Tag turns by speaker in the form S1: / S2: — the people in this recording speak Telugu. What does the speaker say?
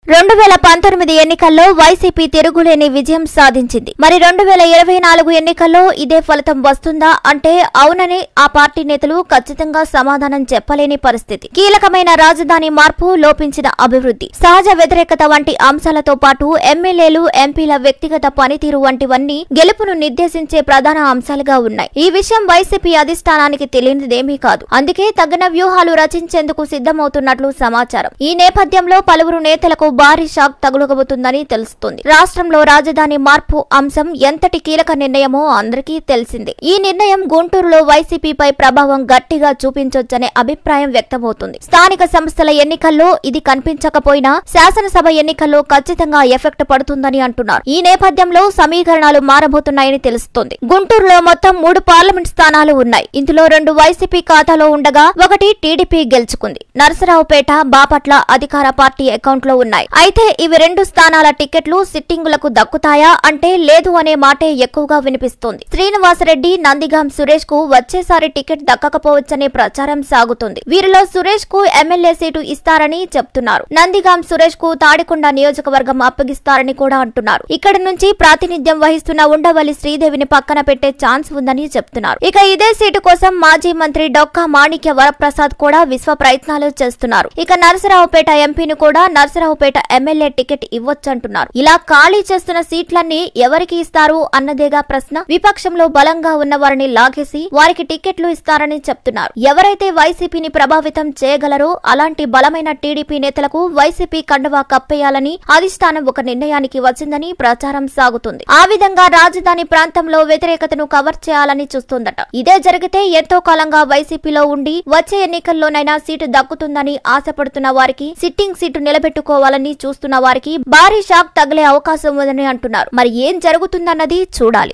S1: రెండు వేల పంతొమ్మిది ఎన్నికల్లో వైసీపీ తిరుగులేని విజయం సాధించింది మరి రెండు వేల ఇరవై నాలుగు ఎన్నికల్లో ఇదే ఫలితం వస్తుందా అంటే అవునని ఆ పార్టీ నేతలు ఖచ్చితంగా సమాధానం చెప్పలేని పరిస్థితి కీలకమైన రాజధాని మార్పు లోపించిన అభివృద్ధి సహజ వ్యతిరేకత వంటి అంశాలతో పాటు ఎమ్మెల్యేలు ఎంపీల వ్యక్తిగత పనితీరు వంటివన్నీ గెలుపును నిర్దేశించే ప్రధాన అంశాలుగా ఉన్నాయి ఈ విషయం వైసీపీ అధిష్టానానికి తెలియనిదేమీ కాదు అందుకే తగిన వ్యూహాలు రచించేందుకు సిద్ధమవుతున్నట్లు సమాచారం ఈ నేపథ్యంలో పలువురు నేతలకు భారీ షాక్ తగులగబోతుందని తెలుస్తుంది రాష్ట్రంలో రాజధాని మార్పు అంశం ఎంతటి కీలక నిర్ణయమో అందరికీ తెలిసిందే ఈ నిర్ణయం గుంటూరులో వైసీపీపై ప్రభావం గట్టిగా చూపించొచ్చనే అభిప్రాయం వ్యక్తమవుతుంది స్థానిక సంస్థల ఎన్నికల్లో ఇది కనిపించకపోయినా శాసనసభ ఎన్నికల్లో ఖచ్చితంగా ఎఫెక్ట్ పడుతుందని అంటున్నారు ఈ నేపథ్యంలో సమీకరణాలు మారబోతున్నాయని తెలుస్తోంది గుంటూరులో మొత్తం మూడు పార్లమెంట్ స్థానాలు ఉన్నాయి ఇందులో రెండు వైసీపీ ఖాతాలో ఉండగా ఒకటి టీడీపీ గెలుచుకుంది నరసరావుపేట బాపట్ల అధికార పార్టీ అకౌంట్ లో ఉన్నాయి అయితే ఇవి రెండు స్థానాల టికెట్లు సిట్టింగులకు దక్కుతాయా అంటే లేదు అనే మాటే ఎక్కువగా వినిపిస్తోంది శ్రీనివాసరెడ్డి నందిగాం సురేష్ కు వచ్చేసారి టికెట్ దక్కకపోవచ్చనే ప్రచారం సాగుతుంది వీరిలో సురేష్ కు ఎమ్మెల్యే సీటు ఇస్తారని చెప్తున్నారు నందిగాం సురేష్ కు తాడికొండ నియోజకవర్గం అప్పగిస్తారని కూడా అంటున్నారు ఇక్కడి నుంచి ప్రాతినిధ్యం వహిస్తున్న ఉండవల్లి శ్రీదేవిని పక్కన పెట్టే ఛాన్స్ ఉందని చెప్తున్నారు ఇక ఇదే సీటు కోసం మాజీ మంత్రి డొక్కా మాణిక్య వరప్రసాద్ కూడా విశ్వ ప్రయత్నాలు చేస్తున్నారు ఇక నరసరావుపేట ఎంపీని కూడా నరసరావుపేట ఎమ్మెల్యే టికెట్ ఇవ్వొచ్చంటున్నారు ఇలా ఖాళీ చేస్తున్న సీట్లన్నీ ఎవరికి ఇస్తారు అన్నదేగా ప్రశ్న విపక్షంలో బలంగా ఉన్న వారిని లాగేసి వారికి టికెట్లు ఇస్తారని చెప్తున్నారు ఎవరైతే వైసీపీని ప్రభావితం చేయగలరో అలాంటి బలమైన టీడీపీ నేతలకు వైసీపీ కండువా కప్పేయాలని అధిష్టానం ఒక నిర్ణయానికి వచ్చిందని ప్రచారం సాగుతుంది ఆ విధంగా రాజధాని ప్రాంతంలో వ్యతిరేకతను కవర్ చేయాలని చూస్తోందట ఇదే జరిగితే ఎంతో కాలంగా వైసీపీలో ఉండి వచ్చే ఎన్నికల్లోనైనా సీటు దక్కుతుందని ఆశపడుతున్న వారికి సిట్టింగ్ సీటు నిలబెట్టుకోవాలని చూస్తున్న వారికి భారీ షాక్ తగిలే అవకాశం ఉందని అంటున్నారు మరి ఏం జరుగుతుందన్నది చూడాలి